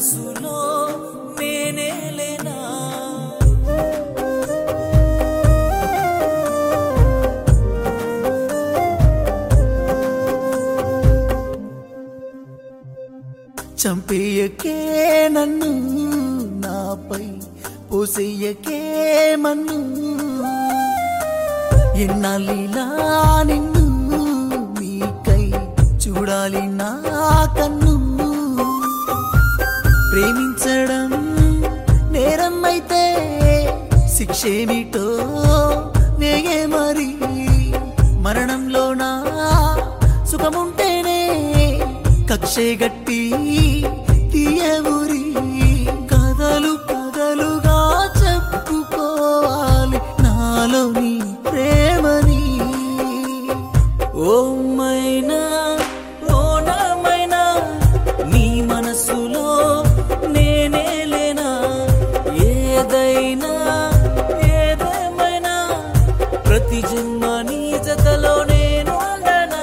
మనసులో నేనే లేనా చంపేయకే నన్ను నాపై పోసేయకే మన్ను ఎన్నాళ్ళిలా నిన్ను నీకై చూడాలి నా కన్ను ప్రేమించడం నేరం అయితే శిక్షేమిటో వేగే మరి మరణంలోనా సుఖముంటేనే కక్షే గట్టి తీయవురి కథలు కథలుగా చెప్పుకోవాలి నాలోని ప్రేమని ఓ మైనా ఓ నామైనా నీ మనసులో నేనే లేనా ఏదైనా ఏదేమైనా ప్రతి జన్మ నీ జతలో నేను ఉండనా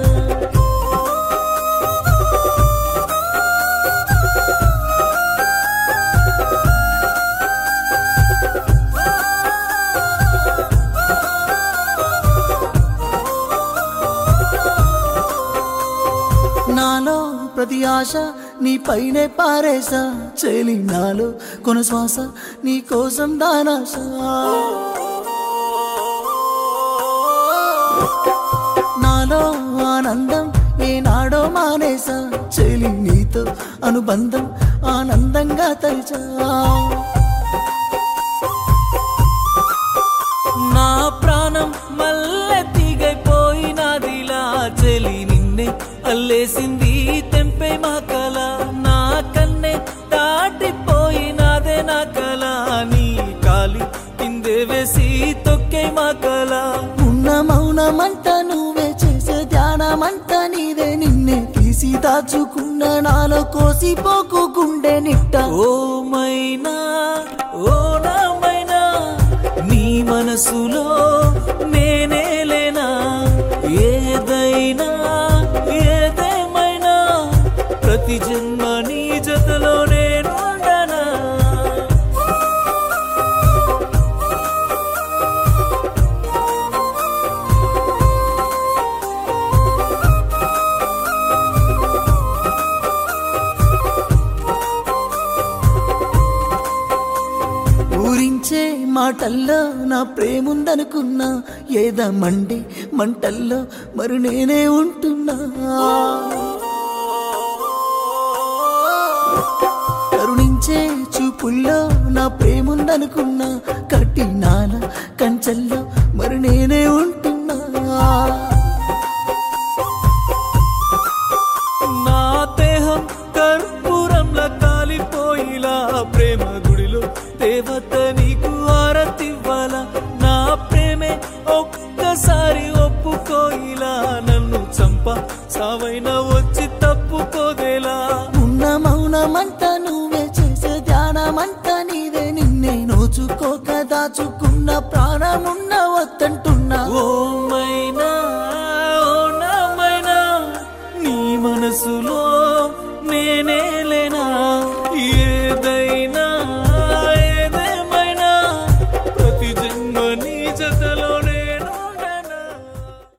నాలో ప్రతి ఆశ నీ పైనే పారేసా చెలి నాలో కొన శ్వాస నీ కోసం దానాశ నాలో ఆనందం ఏనాడో మానేసా చెలి నీతో అనుబంధం ఆనందంగా తలిచా నా ప్రాణం మల్లె తీగైపోయినదిలా చెలి నిన్నే అల్లేసింది తెంపే మా కల నా కన్నే దాటిపోయినదే నా కల నీ కాలి కిందే వేసి తొక్కే మా కల ఉన్న మౌనమంట నువ్వే చేసే ధ్యానమంట నీదే నిన్నే తీసి దాచుకున్న నాలో కోసి పోకుకుండే నిట్ట ఓ మైనా ఓ నామైనా నీ మనసులో నేనే లేనా ఏదైనా ఏదేమైనా ప్రతి జన్మ నీ జతలో నేను ఉండనా ఊరించే మాటల్లో నా ప్రేముందనుకున్నా ఏదమండి మంటల్లో మరి నేనే ఉంటున్నా కరుణించే చూపుల్లో నా ప్రేముందనుకున్నా కట్టినాల కంచెల్లో